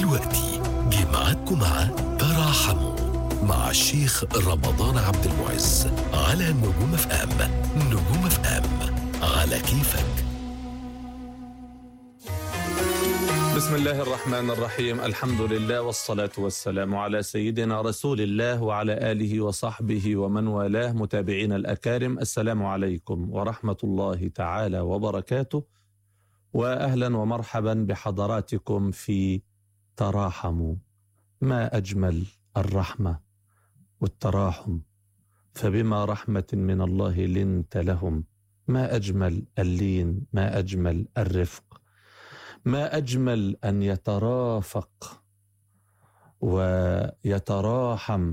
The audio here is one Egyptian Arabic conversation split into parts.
ودلوقتي جمعتكم مع تراحموا مع الشيخ رمضان عبد المعز على نجوم اف ام نجوم اف ام على كيفك بسم الله الرحمن الرحيم الحمد لله والصلاة والسلام على سيدنا رسول الله وعلى آله وصحبه ومن والاه متابعين الأكارم السلام عليكم ورحمة الله تعالى وبركاته وأهلا ومرحبا بحضراتكم في تراحموا ما أجمل الرحمة والتراحم فبما رحمة من الله لنت لهم ما أجمل اللين ما أجمل الرفق ما اجمل ان يترافق ويتراحم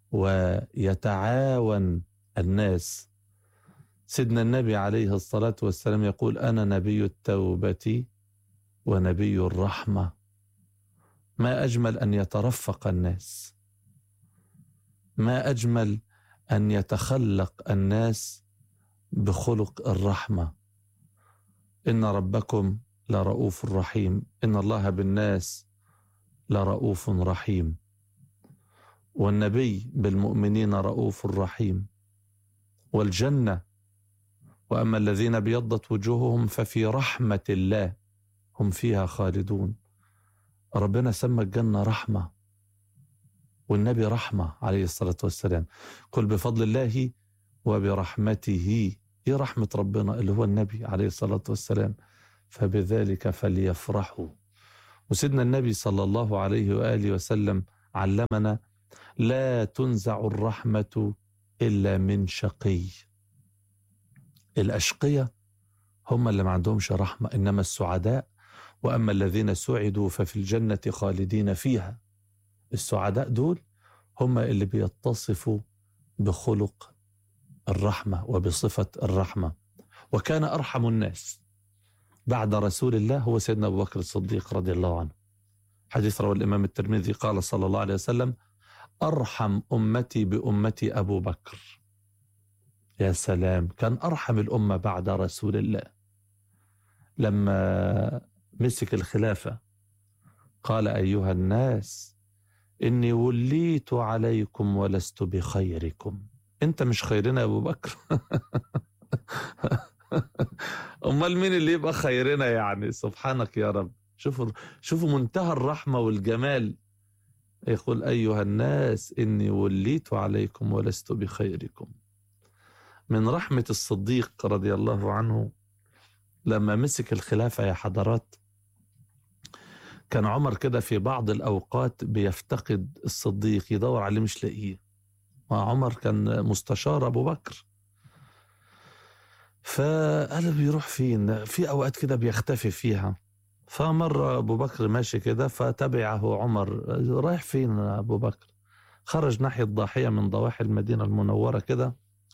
ويتعاون الناس سيدنا النبي عليه الصلاه والسلام يقول انا نبي التوبه ونبي الرحمه ما اجمل ان يترفق الناس ما اجمل ان يتخلق الناس بخلق الرحمه ان ربكم لرؤوف رحيم ان الله بالناس لرؤوف رحيم والنبي بالمؤمنين رؤوف رحيم والجنه واما الذين ابيضت وجوههم ففي رحمه الله هم فيها خالدون ربنا سمى الجنه رحمه والنبي رحمه عليه الصلاه والسلام قل بفضل الله وبرحمته ايه رحمه ربنا اللي هو النبي عليه الصلاه والسلام فبذلك فليفرحوا وسيدنا النبي صلى الله عليه واله وسلم علمنا لا تنزع الرحمه الا من شقي الاشقيه هم اللي ما عندهمش رحمه انما السعداء واما الذين سعدوا ففي الجنه خالدين فيها السعداء دول هم اللي بيتصفوا بخلق الرحمه وبصفه الرحمه وكان ارحم الناس بعد رسول الله هو سيدنا أبو بكر الصديق رضي الله عنه حديث رواه الإمام الترمذي قال صلى الله عليه وسلم أرحم أمتي بأمتي أبو بكر يا سلام كان أرحم الأمة بعد رسول الله لما مسك الخلافة قال أيها الناس إني وليت عليكم ولست بخيركم أنت مش خيرنا يا أبو بكر امال مين اللي يبقى خيرنا يعني سبحانك يا رب شوفوا شوفوا منتهى الرحمه والجمال يقول ايها الناس اني وليت عليكم ولست بخيركم من رحمه الصديق رضي الله عنه لما مسك الخلافه يا حضرات كان عمر كده في بعض الاوقات بيفتقد الصديق يدور عليه مش لاقيه عمر كان مستشار ابو بكر فقال بيروح فين في اوقات كده بيختفي فيها فمر ابو بكر ماشي كده فتبعه عمر رايح فين ابو بكر خرج ناحيه ضاحيه من ضواحي المدينه المنوره كده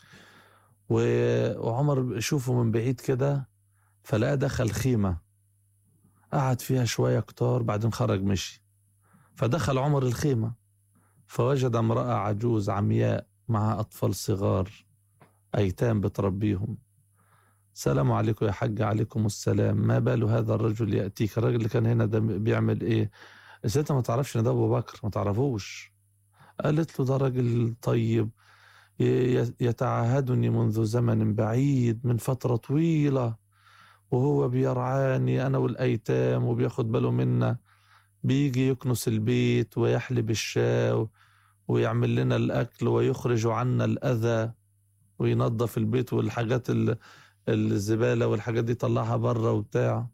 وعمر شوفه من بعيد كده فلقى دخل خيمه قعد فيها شويه كتار بعدين خرج مشي فدخل عمر الخيمه فوجد امراه عجوز عمياء مع اطفال صغار ايتام بتربيهم سلام عليكم يا حاج عليكم السلام ما بال هذا الرجل يأتيك الراجل اللي كان هنا ده بيعمل ايه الست ما تعرفش ان ده ابو بكر ما تعرفوش قالت له ده راجل طيب يتعاهدني منذ زمن بعيد من فترة طويلة وهو بيرعاني أنا والأيتام وبياخد باله منا بيجي يكنس البيت ويحلب الشاة ويعمل لنا الأكل ويخرج عنا الأذى وينظف البيت والحاجات اللي الزبالة والحاجات دي طلعها بره وبتاع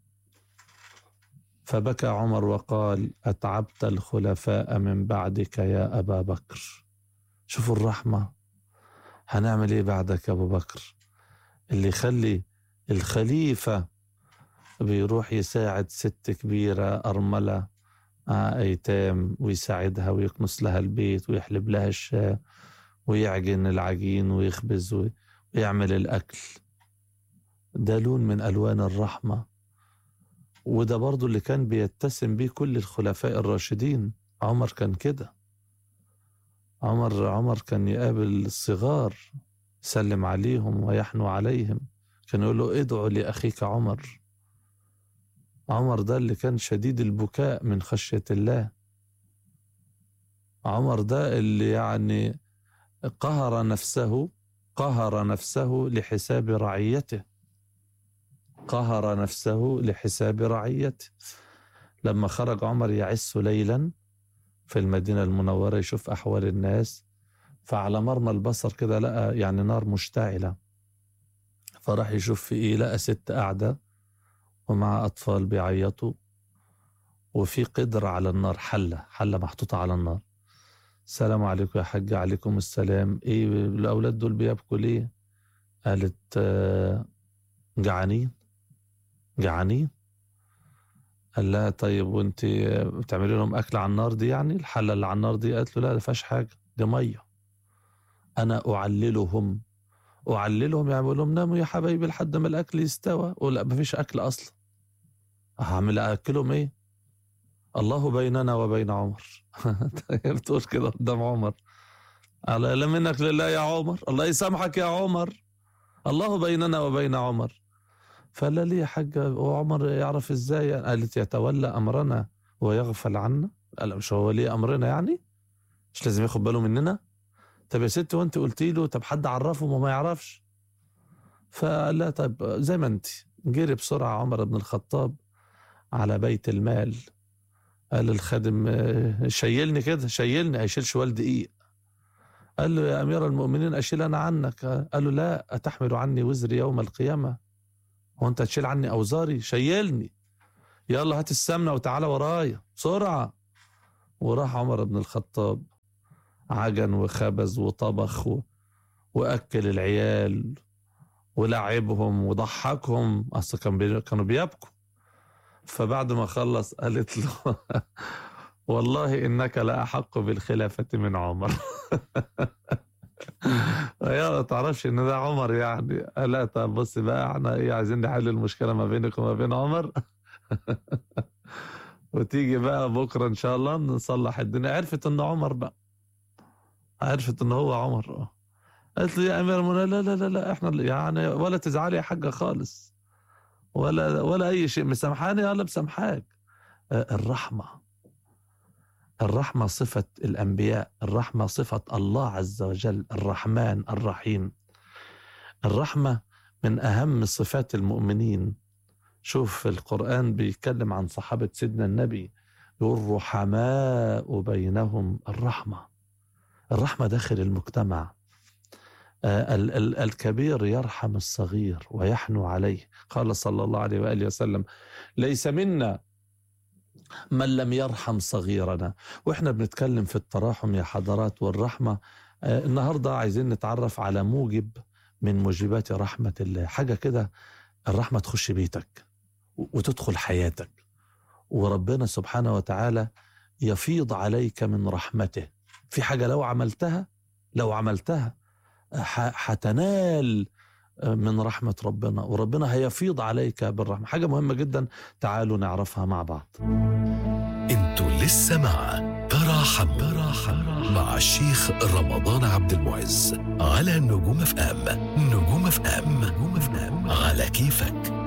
فبكى عمر وقال أتعبت الخلفاء من بعدك يا أبا بكر شوفوا الرحمة هنعمل إيه بعدك يا أبو بكر اللي يخلي الخليفة بيروح يساعد ست كبيرة أرملة مع أيتام ويساعدها ويكنس لها البيت ويحلب لها الشاة ويعجن العجين ويخبز ويعمل الأكل ده لون من ألوان الرحمة وده برضو اللي كان بيتسم بيه كل الخلفاء الراشدين عمر كان كده عمر عمر كان يقابل الصغار يسلم عليهم ويحنو عليهم كان يقول له ادعوا لأخيك عمر عمر ده اللي كان شديد البكاء من خشية الله عمر ده اللي يعني قهر نفسه قهر نفسه لحساب رعيته قهر نفسه لحساب رعيته لما خرج عمر يعس ليلا في المدينة المنورة يشوف أحوال الناس فعلى مرمى البصر كده لقى يعني نار مشتعلة فراح يشوف في إيه لقى ست قاعدة ومع أطفال بيعيطوا وفي قدر على النار حلة حلة محطوطة على النار السلام عليكم يا حاج عليكم السلام ايه الاولاد دول بيبكوا ليه قالت آه، جعانين جعانين قال لها طيب وانت بتعملي لهم اكل على النار دي يعني الحله اللي على النار دي قالت له لا ما فيهاش حاجه دي ميه انا اعللهم اعللهم يعني بقول لهم ناموا يا حبايبي لحد ما الاكل يستوى ولا ما فيش اكل اصلا هعمل اكلهم ايه الله بيننا وبين عمر طيب بتقول كده قدام عمر على لا منك لله يا عمر الله يسامحك يا عمر الله بيننا وبين عمر فقال لها ليه يا حاجة وعمر يعرف ازاي قالت يتولى امرنا ويغفل عنا قال مش هو ليه امرنا يعني مش لازم ياخد باله مننا طب يا ست وانت قلتي له طب حد عرفه ما ما يعرفش فقال لها طب زي ما انت جري بسرعة عمر بن الخطاب على بيت المال قال الخادم آه، شيلني كده شيلني هيشيلش والد دقيق قال له يا امير المؤمنين اشيل انا عنك قال له لا اتحمل عني وزري يوم القيامه هو انت هتشيل عني اوزاري شيلني يلا هات السمنه وتعالى ورايا بسرعه وراح عمر بن الخطاب عجن وخبز وطبخ و... واكل العيال ولعبهم وضحكهم اصل كان بي... كانوا بيبكوا فبعد ما خلص قالت له والله انك لاحق بالخلافه من عمر يا ما تعرفش ان ده عمر يعني لا طب بص بقى احنا ايه عايزين نحل المشكله ما بينك وما بين عمر وتيجي بقى بكره ان شاء الله نصلح الدنيا عرفت ان عمر بقى عرفت ان هو عمر قالت له يا امير المؤمنين لا لا لا لا احنا يعني ولا تزعلي يا حاجه خالص ولا ولا اي شيء مسامحاني ولا مسامحاك آه، الرحمه الرحمه صفه الانبياء الرحمه صفه الله عز وجل الرحمن الرحيم الرحمه من اهم صفات المؤمنين شوف القران بيتكلم عن صحابه سيدنا النبي يقول رحماء بينهم الرحمه الرحمه داخل المجتمع آه، ال- ال- الكبير يرحم الصغير ويحنو عليه قال صلى الله عليه واله وسلم ليس منا من لم يرحم صغيرنا واحنا بنتكلم في التراحم يا حضرات والرحمه آه، النهارده عايزين نتعرف على موجب من موجبات رحمه الله حاجه كده الرحمه تخش بيتك و- وتدخل حياتك وربنا سبحانه وتعالى يفيض عليك من رحمته في حاجه لو عملتها لو عملتها ح- هتنال من رحمة ربنا وربنا هيفيض عليك بالرحمة حاجة مهمة جدا تعالوا نعرفها مع بعض انتوا لسه مع تراحم تراحم مع الشيخ رمضان عبد المعز على نجوم اف ام نجوم اف ام نجوم اف ام على كيفك